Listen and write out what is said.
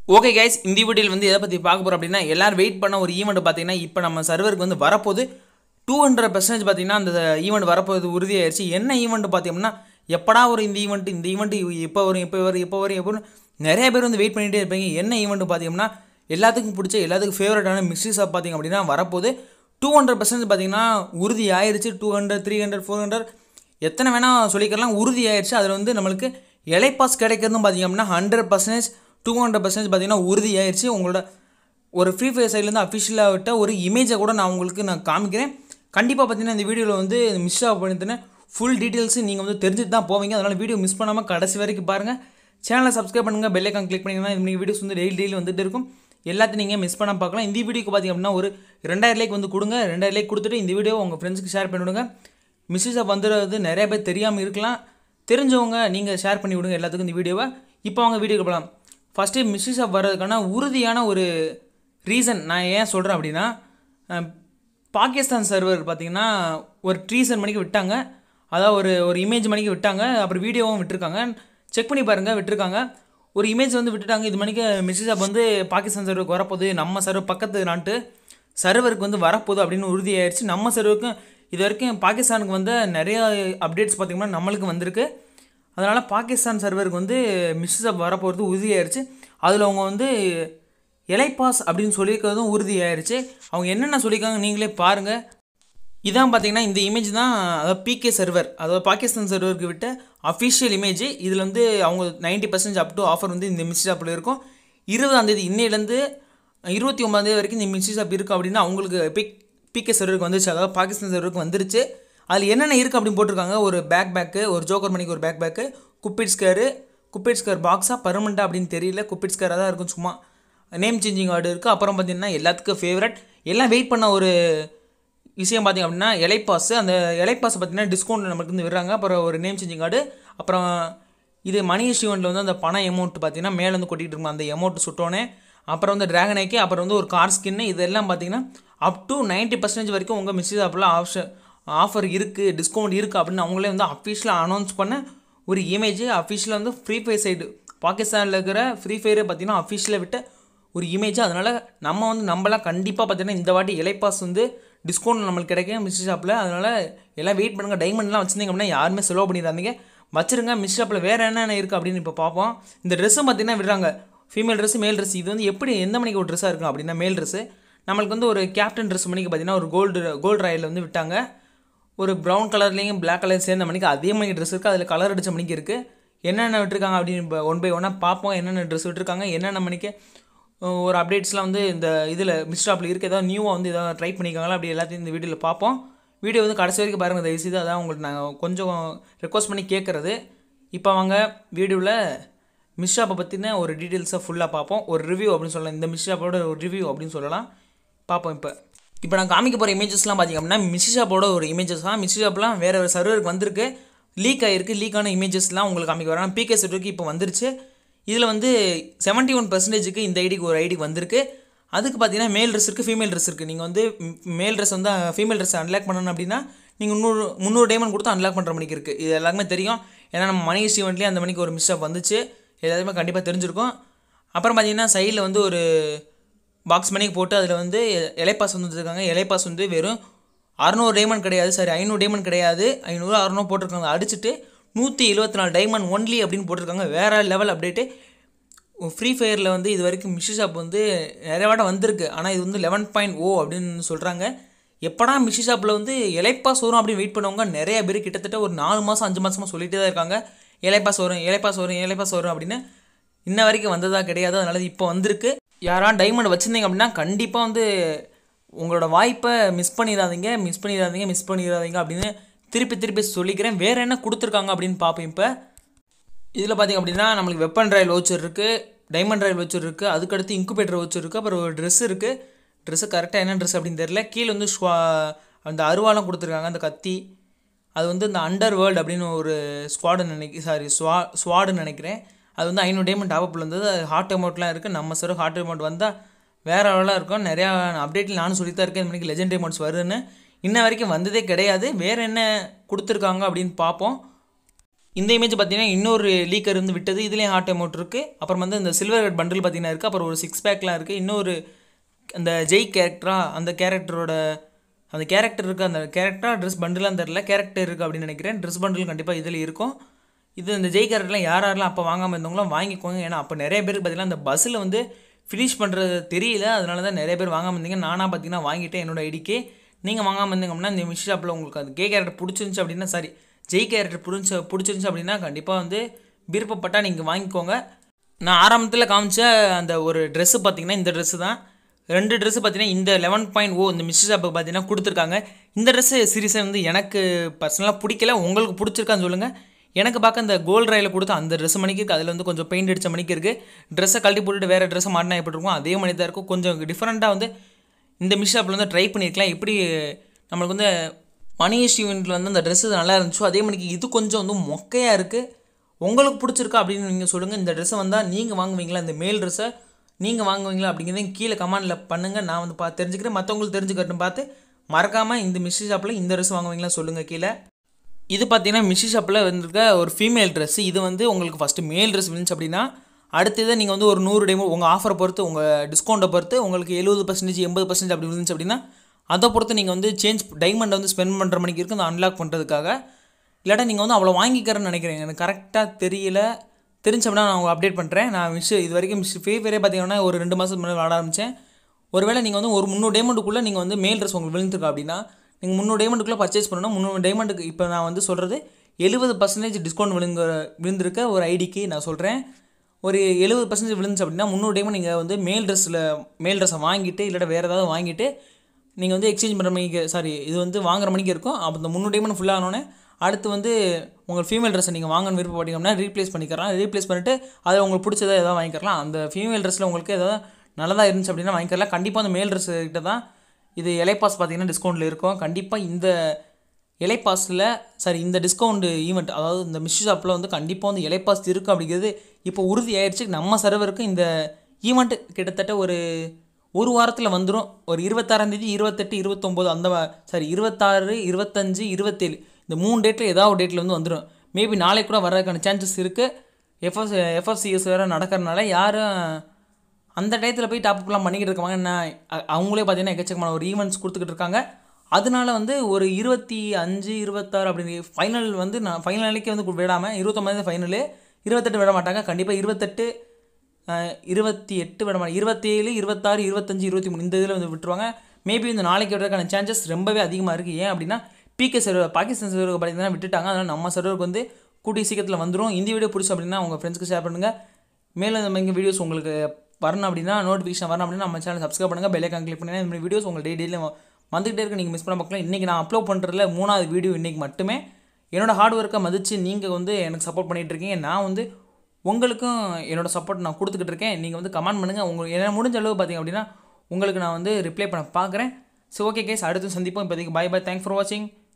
okay guys இந்த வீடியோவில் வந்து எதை பற்றி பார்க்க போகிறோம் அப்படின்னா எல்லாரும் வெயிட் பண்ண ஒரு ஈவெண்ட் பார்த்தீங்கன்னா இப்போ நம்ம சர்வருக்கு வந்து வரப்போகுது டூ ஹண்ட்ரட் பர்சன்டேஜ் பார்த்தீங்கன்னா அந்த ஈவெண்ட் வரப்போகுது உறுதியாயிருச்சு என்ன ஈவெண்ட் பார்த்தீங்கன்னா எப்படா ஒரு இந்த ஈவெண்ட் இந்த ஈவெண்ட் இப்போ வரும் இப்போ வரும் இப்போ வரும் எப்போ நிறைய பேர் வந்து வெயிட் பண்ணிகிட்டே இருப்பீங்க என்ன ஈவெண்ட் பார்த்தீங்கன்னா எல்லாத்துக்கும் பிடிச்ச எல்லாத்துக்கும் ஃபேவரட்டான மிக்ஸிஸ் ஆஃப் பார்த்தீங்க அப்படின்னா வரப்போகுது டூ ஹண்ட்ரட் பர்சன்டேஜ் பார்த்தீங்கன்னா உறுதி ஆயிருச்சு two hundred three hundred four hundred எத்தனை வேணால் சொல்லிக்கலாம் உறுதி ஆயிடுச்சு அதில் வந்து நம்மளுக்கு இலைப்பாஸ் கிடைக்கிறதும் பார்த்தீங்க அப்படின்னா hundred percentage two hundred percentage பார்த்தீங்கன்னா உறுதி ஆயிடுச்சு உங்களோட ஒரு ஃப்ரீ ஃபயர் சைட்லேருந்து அஃபிஷியலாக விட்ட ஒரு இமேஜை கூட நான் உங்களுக்கு நான் காமிக்கிறேன் கண்டிப்பாக பார்த்தீங்கன்னா இந்த வீடியோவில் வந்து மிஸ் ஆஃப் பண்ணிட்டுனேன் ஃபுல் டீட்டெயில்ஸ் நீங்கள் வந்து தெரிஞ்சுட்டு தான் போவீங்க அதனால் வீடியோ மிஸ் பண்ணாமல் கடைசி வரைக்கும் பாருங்கள் சேனலை சப்ஸ்கிரைப் பண்ணுங்கள் பெல் ஐக்கான் கிளிக் பண்ணிங்கன்னா நீங்கள் வீடியோஸ் வந்து டெய்லி டெய்லி வந்துட்டு இருக்கும் எல்லாத்தையும் நீங்கள் மிஸ் பண்ணாமல் பார்க்கலாம் இந்த வீடியோக்கு பார்த்தீங்க அப்படின்னா ஒரு ரெண்டாயிரம் லைக் வந்து கொடுங்க ரெண்டாயிரம் லைக் கொடுத்துட்டு இந்த வீடியோ உங்கள் ஃப்ரெண்ட்ஸ்க்கு ஷேர் பண்ணி விடுங்க மிஸ்ஸஸ் ஆஃப் வந்துடுறது நிறைய பேர் தெரியாமல் இருக்கலாம் தெரிஞ்சவங்க நீங்கள் ஷேர் பண்ணி விடுங்க எல்லாத்துக்கும் இந்த வீடியோவை இப்போ அவங்க வீடியோக்கு போகலாம் ஃபஸ்ட்டு மிஸ்ஸஸ் ஆஃப் வர்றதுக்கான உறுதியான ஒரு ரீசன் நான் ஏன் சொல்கிறேன் அப்படின்னா அஹ், பாகிஸ்தான் சர்வர் பார்த்தீங்கன்னா ஒரு ட்ரீசன் மணிக்கு விட்டாங்க அதாவது ஒரு ஒரு இமேஜ் மணிக்கு விட்டாங்க அப்புறம் வீடியோவும் விட்டுருக்காங்க செக் பண்ணி பாருங்கள் விட்டுருக்காங்க ஒரு இமேஜ் வந்து விட்டுட்டாங்க இது மணிக்கு மிஸ்ஸஸ் ஆப் வந்து பாகிஸ்தான் சர்வருக்கு வரப்போகுது நம்ம சர்வர் பக்கத்து நாட்டு சர்வருக்கு வந்து வரப்போகுது அப்படின்னு உறுதியாயிருச்சு நம்ம சர்வருக்கும் இது வரைக்கும் பாகிஸ்தானுக்கு வந்த நிறைய அப்டேட்ஸ் பார்த்திங்கன்னா நம்மளுக்கு வந்திருக்கு அதனால் பாகிஸ்தான் சர்வருக்கு வந்து மிஸ்ஸஸ் ஆப் வரப்போகிறது உறுதியாயிருச்சு அதில் அவங்க வந்து எலைப்பாஸ் அப்படின்னு சொல்லியிருக்கிறதும் உறுதியாயிருச்சு அவங்க என்னென்ன சொல்லியிருக்காங்க நீங்களே பாருங்கள் இதான் பார்த்தீங்கன்னா இந்த இமேஜ் தான் அதாவது பிகே சர்வர் அதாவது பாகிஸ்தான் சர்வருக்கு விட்ட அஃபிஷியல் இமேஜ் இதில் வந்து அவங்க ninety percentage up to offer வந்து இந்த மிஸ்ஸஸ் ஆப்பில் இருக்கும் இருபதாந்தேதி இன்னையிலேருந்து இருபத்தி ஒன்பதாந்தேதி வரைக்கும் இந்த மிஸ்ஸஸ் ஆப் இருக்குது அப்படின்னா அவங்களுக்கு பிக் பிகே சர்வருக்கு வந்துருச்சு அதாவது பாகிஸ்தான் சர்வருக்கு வந்துருச்சு அதில் என்னென்ன இருக்குது அப்படின்னு போட்டிருக்காங்க ஒரு பேக் பேக்கு ஒரு ஜோக்கர் மணிக்கு ஒரு pack pack cupid square cupid square பாக்ஸாக பர்மனெண்ட்டாக அப்படின்னு தெரியல குப்பிட் ஸ்கேராக தான் இருக்கும் சும்மா நேம் சேஞ்சிங் ஆர்டு இருக்குது அப்புறம் பார்த்தீங்கன்னா எல்லாத்துக்கும் ஃபேவரட் எல்லாம் வெயிட் பண்ண ஒரு விஷயம் பார்த்திங்க அப்படின்னா இலைப்பாஸ் அந்த இலைப்பாஸ் பார்த்தீங்கன்னா டிஸ்கவுண்ட் நமக்கு வந்து விடுறாங்க அப்புறம் ஒரு நேம் சேஞ்சிங் கார்டு அப்புறம் இது மணி ஈவெண்ட்டில் வந்து அந்த பண அமௌண்ட் பார்த்தீங்கன்னா மேலே வந்து கொட்டிகிட்டு இருக்கும் அந்த அமௌண்ட் சுட்டோன்னே அப்புறம் வந்து ட்ராகன் ஐக்கி அப்புறம் வந்து ஒரு கார் ஸ்கின்னு இதெல்லாம் பார்த்தீங்கன்னா அப் டு நைன்ட்டி பர்சன்டேஜ் வரைக்கும் உங்கள் மிஸ்ஸஸ் ஆப்பில் ஆப்ஷன் ஆஃபர் இருக்குது டிஸ்கவுண்ட் இருக்குது அப்படின்னு அவங்களே வந்து அஃபிஷியலாக அனௌன்ஸ் பண்ண ஒரு இமேஜ் அஃபிஷியலாக வந்து ஃப்ரீ ஃபயர் சைடு பாகிஸ்தானில் இருக்கிற ஃப்ரீ ஃபயரை பார்த்தீங்கன்னா அஃபிஷியலாக விட்ட ஒரு இமேஜ் அதனால் நம்ம வந்து நம்மளாம் கண்டிப்பாக பார்த்தீங்கன்னா இந்த வாட்டி இலைப்பாஸ் வந்து டிஸ்கவுண்ட் நம்மளுக்கு கிடைக்கும் மிஸ் ஷாப்பில் அதனால் எல்லாம் வெயிட் பண்ணுங்கள் டைமண்ட்லாம் வச்சுருந்தீங்க அப்படின்னா யாருமே செலவு பண்ணிடாதீங்க வச்சிருங்க மிஸ் ஷாப்பில் வேறு என்னென்ன இருக்குது அப்படின்னு இப்போ பார்ப்போம் இந்த ட்ரெஸ்ஸும் பார்த்தீங்கன்னா விடுறாங்க ஃபீமேல் ட்ரெஸ் மேல் ட்ரெஸ் இது வந்து எப்படி எந்த மணிக்கு ஒரு ட்ரெஸ்ஸாக இருக்கும் அப்படின்னா மேல் ட்ரெஸ்ஸு நம்மளுக்கு வந்து ஒரு கேப்டன் ட்ரெஸ் மணிக்கு பார்த்தீங்கன்னா ஒரு கோல்டு கோல்டு ராயில் வந்து விட்டாங்க ஒரு ப்ரௌன் கலர்லேயும் Black கலர் சேர்ந்த மணிக்கு அதே மணிக்கு ட்ரெஸ் இருக்குது அதில் கலர் அடித்த மணிக்கு இருக்குது என்னென்ன விட்டுருக்காங்க அப்படின்னு இப்போ ஒன் பை ஒன்னாக பார்ப்போம் என்னென்ன ட்ரெஸ் விட்டுருக்காங்க என்னென்ன மணிக்கு அஹ், ஒரு அப்டேட்ஸ்லாம் வந்து இந்த இதில் மிஸ்டாப்பில் இருக்குது ஏதாவது நியூவாக வந்து ஏதாவது ட்ரை பண்ணியிருக்காங்களா அப்படி எல்லாத்தையும் இந்த வீடியோவில் பார்ப்போம் வீடியோ வந்து கடைசி வரைக்கும் பாருங்கள் தயவு செய்து அதான் உங்களுக்கு நாங்கள் கொஞ்சம் ரெக்வஸ்ட் பண்ணி கேட்குறது இப்போ வாங்க வீடியோவில் மிஸ்ஷாப்பை பற்றின ஒரு டீட்டெயில்ஸை ஃபுல்லாக பார்ப்போம் ஒரு ரிவ்யூ அப்படின்னு சொல்லலாம் இந்த மிஸ்ஷாப்போட ஒரு ரிவ்யூ அப்படின்னு சொல்லலாம் பார்ப்போம் இப்போ இப்போ நான் காமிக்க போகிற இமேஜஸ்லாம் பார்த்தீங்க அப்படின்னா மிஸ்ஷாப்போட ஒரு இமேஜஸ் தான் மிஸ்ஷாப்லாம் வேறு ஒரு சர்வருக்கு வந்திருக்கு லீக் ஆகிருக்கு லீக்கான இமேஜஸ்லாம் உங்களுக்கு காமிக்க வரேன் பிகே சர்வருக்கு இப்போ வந்துருச்சு இதில் வந்து செவன்ட்டி ஒன் பர்சன்டேஜுக்கு இந்த ஐடிக்கு ஒரு ஐடிக்கு வந்திருக்கு அதுக்கு பார்த்தீங்கன்னா மேல் ட்ரெஸ் இருக்குது ஃபீமேல் ட்ரெஸ் இருக்குது நீங்கள் வந்து மேல் ட்ரெஸ் வந்து ஃபீமேல் ட்ரெஸ் அன்லாக் பண்ணணும் அப்படின்னா நீங்கள் முந்நூறு முந்நூறு டைமண்ட் கொடுத்து அன்லாக் பண்ணுற மணிக்கு இருக்குது இது எல்லாருக்குமே தெரியும் ஏன்னா நம்ம மணி ஈவெண்ட்லேயே அந்த மணிக்கு ஒரு மிஸ்அப் வந்துச்சு எல்லாருமே கண்டிப்பாக தெரிஞ்சிருக்கும் அப்புறம் பார்த்தீங்கன்னா சைடில் வந்து ஒரு பாக்ஸ் மணிக்கு போட்டு அதில் வந்து இலைப்பாஸ் வந்து வச்சுருக்காங்க இலைப்பாஸ் வந்து வெறும் அறநூறு டைமண்ட் கிடையாது சரி ஐநூறு டைமண்ட் கிடையாது ஐநூறு அறநூறு போட்டிருக்காங்க அடிச்சுட்டு நூற்றி எழுபத்தி நாலு டைமண்ட் ஒன்லி அப்படின்னு போட்டிருக்காங்க வேறு லெவல் அப்டேட்டு ஃப்ரீ ஃபயரில் வந்து இது வரைக்கும் மிஷி ஷாப் வந்து நிறைய வாட்ட வந்திருக்கு ஆனால் இது வந்து லெவன் பாயிண்ட் ஓ அப்படின்னு சொல்கிறாங்க எப்படா மிஷி ஷாப்பில் வந்து இலைப்பாஸ் வரும் அப்படின்னு வெயிட் பண்ணவங்க நிறைய பேர் கிட்டத்தட்ட ஒரு நாலு மாதம் அஞ்சு மாதமாக சொல்லிகிட்டே தான் இருக்காங்க இலைப்பாஸ் வரும் இலைப்பாஸ் வரும் இலைப்பாஸ் வரும் அப்படின்னு இன்ன வரைக்கும் வந்ததா கிடையாது அதனால இப்போ வந்திருக்கு யாரா டைமண்ட் வச்சுருந்தீங்க அப்படின்னா கண்டிப்பாக வந்து உங்களோட வாய்ப்பை மிஸ் பண்ணிடாதீங்க மிஸ் பண்ணிடாதீங்க மிஸ் பண்ணிடாதீங்க அப்படின்னு திருப்பி திருப்பி சொல்லிக்கிறேன் வேறு என்ன கொடுத்துருக்காங்க அப்படின்னு பார்ப்போம் இப்போ இதில் பார்த்திங்க அப்படின்னா நம்மளுக்கு வெப்பன் ட்ரைவ் வச்சர் இருக்குது டைமண்ட் ட்ரைவ் வச்சர் இருக்குது அதுக்கடுத்து இன்குபேட்டர் வச்சர் இருக்குது அப்புறம் ஒரு ட்ரெஸ் இருக்குது ட்ரெஸ்ஸு கரெக்டாக என்ன ட்ரெஸ் அப்படின்னு தெரியல கீழே வந்து ஸ்வா அந்த அருவாலாம் கொடுத்துருக்காங்க அந்த கத்தி அது வந்து இந்த அண்டர் வேர்ல்டு அப்படின்னு ஒரு ஸ்குவாடுன்னு நினைக்க சாரி ஸ்வா ஸ்வாடுன்னு நினைக்கிறேன் அது வந்து ஐநூறு டைமண்ட் டாப்அப்பில் இருந்தது அது ஹார்ட் அமௌண்ட்லாம் இருக்குது நம்ம சார் ஹார்ட் அமௌண்ட் வந்தால் வேறு லெவலாக இருக்கும் நிறையா அப்டேட்டில் நானும் சொல்லித்தான் இருக்கேன் இந்த மணிக்கு லெஜெண்ட் அமௌண்ட்ஸ் வருதுன்னு இன்ன வரைக்கும் வந்ததே கிடையாது வேறு என்ன கொடுத்துருக்காங்க அப்படின்னு பார்ப்போம் இந்த இமேஜ் பார்த்தீங்கன்னா இன்னொரு லீக்கர் இருந்து விட்டது இதுலேயும் ஹார்ட் அமௌண்ட் இருக்குது அப்புறம் வந்து இந்த சில்வர் ஹெட் பண்டில் பார்த்தீங்கன்னா இருக்குது அப்புறம் ஒரு சிக்ஸ் பேக்லாம் இருக்குது இன்னொரு அந்த ஜெய் கேரக்டரா அந்த கேரக்டரோட அந்த கேரக்டர் இருக்குது அந்த கேரக்டரா ட்ரெஸ் பண்டிலாம் தெரில கேரக்டர் இருக்குது அப்படின்னு நினைக்கிறேன் ட்ரெஸ் பண்டில் கண்டிப்பாக இதில் இருக்கும் இது இந்த ஜெய் கேரக்டர்லாம் யார் யாரெல்லாம் அப்போ வாங்காமல் இருந்தவங்களாம் வாங்கிக்கோங்க ஏன்னா அப்போ நிறைய பேருக்கு பார்த்தீங்கன்னா அந்த பஸ்ஸில் வந்து ஃபினிஷ் பண்ணுறது தெரியல அதனால தான் நிறைய பேர் வாங்காமல் இருந்தீங்க நானாக பார்த்தீங்கன்னா வாங்கிட்டேன் என்னோட ஐடிக்கு நீங்கள் வாங்காமல் இருந்தீங்க அப்படின்னா இந்த மிஷ் ஷாப்பில் உங்களுக்கு அந்த கே கேரக்டர் பிடிச்சிருந்துச்சு அப்படின்னா சாரி ஜெய் கேரக்டர் பிடிச்ச பிடிச்சிருந்துச்சு அப்படின்னா கண்டிப்பாக வந்து விருப்பப்பட்டால் நீங்கள் வாங்கிக்கோங்க நான் ஆரம்பத்தில் காமிச்ச அந்த ஒரு ட்ரெஸ்ஸு பார்த்தீங்கன்னா இந்த ட்ரெஸ்ஸு தான் ரெண்டு ட்ரெஸ்ஸு பார்த்தீங்கன்னா இந்த லெவன் பாயிண்ட் ஓ இந்த மிஸ் ஷாப்புக்கு பார்த்தீங்கன்னா கொடுத்துருக்காங்க இந்த ட்ரெஸ்ஸு சீரியஸாக வந்து எனக்கு பர்சனலாக பிடிக்கல உங்களுக்கு பிடிச்சிருக்கான்னு சொல்லுங்கள் எனக்கு பார்க்க இந்த கோல்ட் ராயில் கொடுத்த அந்த ட்ரெஸ் மணிக்கு இருக்குது அதில் வந்து கொஞ்சம் பெயிண்ட் அடித்த மணிக்கு இருக்குது ட்ரெஸ்ஸை கழட்டி போட்டுட்டு வேறு ட்ரெஸ்ஸை மாட்டினா எப்படி இருக்கும் அதே மாதிரி தான் இருக்கும் கொஞ்சம் டிஃப்ரெண்ட்டாக வந்து இந்த மிஸ் ஷாப்பில் வந்து ட்ரை பண்ணியிருக்கலாம் எப்படி நம்மளுக்கு வந்து மணிஷ் ஈவெண்ட்டில் வந்து அந்த ட்ரெஸ்ஸு நல்லா இருந்துச்சோ அதே மணிக்கு இது கொஞ்சம் வந்து மொக்கையாக இருக்குது உங்களுக்கு பிடிச்சிருக்கா அப்படின்னு நீங்கள் சொல்லுங்கள் இந்த ட்ரெஸ்ஸை வந்தால் நீங்கள் வாங்குவீங்களா இந்த மேல் ட்ரெஸ்ஸை நீங்கள் வாங்குவீங்களா அப்படிங்கிறதையும் கீழே கமெண்டில் பண்ணுங்கள் நான் வந்து பா தெரிஞ்சுக்கிறேன் மற்றவங்களுக்கு தெரிஞ்சுக்கட்டும் பார்த்து மறக்காமல் இந்த மிஷி ஷாப்பில் இந்த ட்ரெஸ் வாங்குவீங்களா சொல்லுங்கள் கீழே இது பார்த்தீங்கன்னா மிஷி ஷாப்பில் வந்திருக்க ஒரு ஃபீமேல் ட்ரெஸ் இது வந்து உங்களுக்கு ஃபஸ்ட்டு மேல் ட்ரெஸ் விழுந்துச்சு அப்படின்னா அடுத்தது நீங்கள் வந்து ஒரு நூறு டைம் உங்கள் ஆஃபரை பொறுத்து உங்கள் டிஸ்கவுண்ட்டை பொறுத்து உங்களுக்கு எழுபது பர்சன்டேஜ் எண்பது பர்சன்டேஜ் அப்படி இருந்துச்சு அப்படின்னா அதை பொறுத்து நீங்கள் வந்து சேஞ்ச் டைமண்டை வந்து ஸ்பெண்ட் பண்ணுற மணிக்கு இருக்குது அந்த அன்லாக் பண்ணுறதுக்காக இல்லாட்டா நீங்கள் வந்து அவ்வளோ வாங்கிக்கிறேன்னு நினைக்கிறேன் எனக்கு கரெக்டாக தெரியல தெரிஞ்ச அப்படின்னா நான் உங்களுக்கு அப்டேட் பண்ணுறேன் நான் மிஸ் இது வரைக்கும் மிஸ் ஃப்ரீ ஃபயரே பார்த்தீங்கன்னா ஒரு ரெண்டு மாதத்துக்கு முன்னாடி விளாட ஆரம்பித்தேன் ஒருவேளை நீங்கள் வந்து ஒரு முந்நூறு டைமண்டுக்குள்ளே நீங்கள் வந்து மேல் ட்ரெஸ் உங்களுக்கு விழுந்துருக்கு அப்படின்னா நீங்கள் முந்நூறு டைமண்டுக்குள்ளே பர்ச்சேஸ் பண்ணணும் முந்நூறு டைமண்டுக்கு இப்போ நான் வந்து சொல்கிறது எழுபது பர்சன்டேஜ் டிஸ்கவுண்ட் விழுங்க விழுந்திருக்க ஒரு ஐடிக்கு நான் சொல்கிறேன் ஒரு எழுபது பர்சன்டேஜ் விழுந்துச்சு அப்படின்னா முந்நூறு டைமண்ட் நீங்கள் வந்து மேல் ட்ரெஸ்ஸில் மேல் ட்ரெஸ்ஸை வாங்கிட்டு இல்லாட்ட வேறு ஏதாவது வாங்கிட்டு நீங்கள் வந்து எக்ஸ்சேஞ்ச் பண்ணுற மணிக்கு சாரி இது வந்து வாங்குற மணிக்கு இருக்கும் அப்போ இந்த முந்நூறு டைமண்ட் ஃபுல்லாக ஆனோடனே அடுத்து வந்து உங்கள் ஃபீமேல் ட்ரெஸ்ஸை நீங்கள் வாங்கணும்னு விருப்பப்பட்டீங்கன்னா ரீப்ளேஸ் பண்ணிக்கலாம் ரீப்ளேஸ் பண்ணிவிட்டு அதை உங்களுக்கு பிடிச்சதை எதாவது வாங்கிக்கலாம் அந்த ஃபீமேல் ட்ரெஸ்ஸில் உங்களுக்கு எதாவது நல்லதாக இருந்துச்சு அப்படின்னா வாங்கிக்கலாம் கண்டிப்பாக அந்த மேல் ட்ரெஸ் கிட்ட தான் இது இலைப்பாஸ் பார்த்தீங்கன்னா டிஸ்கவுண்ட்டில் இருக்கும் கண்டிப்பாக இந்த இலைப்பாஸில் சாரி இந்த டிஸ்கவுண்ட் ஈவெண்ட் அதாவது இந்த மிஸ் ஷாப்பில் வந்து கண்டிப்பாக வந்து இலைப்பாஸ் இருக்கும் அப்படிங்கிறது இப்போ உறுதி ஆயிடுச்சு நம்ம சர்வருக்கு இந்த ஈவெண்ட் கிட்டத்தட்ட ஒரு ஒரு வாரத்தில் வந்துடும் ஒரு இருபத்தாறாந்தேதி இருபத்தெட்டு இருபத்தொம்போது அந்த சாரி இருபத்தாறு இருபத்தஞ்சு இருபத்தேழு இந்த மூணு டேட்டில் ஏதாவது ஒரு டேட்டில் வந்து வந்துடும் மேபி நாளைக்கு கூட வர்றதுக்கான சான்சஸ் இருக்குது எஃப்எஸ் எஃப்எஃப்சிஎஸ் வேறு நடக்கிறனால யாரும் அந்த டயத்தில் போய் டாப்அப்லாம் பண்ணிக்கிட்டு இருக்காங்க என்ன அ- அவங்களே பார்த்தீங்கன்னா எக்கச்சக்கமான ஒரு ஈவெண்ட்ஸ் கொடுத்துக்கிட்டு இருக்காங்க அதனால வந்து ஒரு இருபத்தி அஞ்சு இருபத்தாறு அப்படி ஃபைனல் வந்து நான் ஃபைனல் அன்னைக்கு வந்து விடாமல் இருபத்தொம்பது ஃபைனலு இருபத்தெட்டு விட மாட்டாங்க கண்டிப்பாக இருபத்தெட்டு அஹ், இருபத்தி எட்டு விட மாட்டாங்க இருபத்தேழு இருபத்தாறு இருபத்தஞ்சு இருபத்தி மூணு இந்த இதில் வந்து விட்டுருவாங்க மேபி இந்த நாளைக்கு விடுறதுக்கான சான்சஸ் ரொம்பவே அதிகமாக இருக்குது ஏன் அப்படின்னா பிகே சர்வர் பாகிஸ்தான் சர்வருக்கு பார்த்தீங்கன்னா விட்டுட்டாங்க அதனால் நம்ம சர்வருக்கு வந்து கூடிய சீக்கிரத்தில் வந்துடும் இந்த வீடியோ பிடிச்சி அப்படின்னா உங்கள் ஃப்ரெண்ட்ஸ்க்கு ஷேர் பண்ணுங்கள் மேலும் இந்த மாதிரி வீடியோஸ் உங்களுக்கு வரணும் அப்படின்னா நோட்டிஃபிகேஷன் வரணும் அப்படின்னா நம்ம சேனல் சப்ஸ்கிரைப் பண்ணுங்கள் பெல்லைக்கான் கிளிக் பண்ணுங்கள் இந்த மாதிரி வீடியோஸ் உங்களுக்கு டெய்லி டெய்லியும் வந்துகிட்டே இருக்கு நீங்கள் மிஸ் பண்ண பார்க்கலாம் இன்றைக்கி நான் அப்லோட் பண்ணுறதுல மூணாவது வீடியோ இன்றைக்கி மட்டுமே என்னோட ஹார்ட் ஒர்க்கை மதித்து நீங்கள் வந்து எனக்கு சப்போர்ட் பண்ணிகிட்டு இருக்கீங்க நான் வந்து உங்களுக்கும் என்னோட சப்போர்ட் நான் கொடுத்துக்கிட்டு இருக்கேன் நீங்கள் வந்து கமெண்ட் பண்ணுங்கள் உங்களுக்கு என்ன முடிஞ்ச அளவு பார்த்தீங்க அப்படின்னா உங்களுக்கு நான் வந்து ரிப்ளை பண்ண பார்க்குறேன் ஸோ ஓகே கேஸ் அடுத்து சந்திப்போம் இப்போதைக்கு பை பை தேங்க்ஸ் ஃபார் வாட்சிங்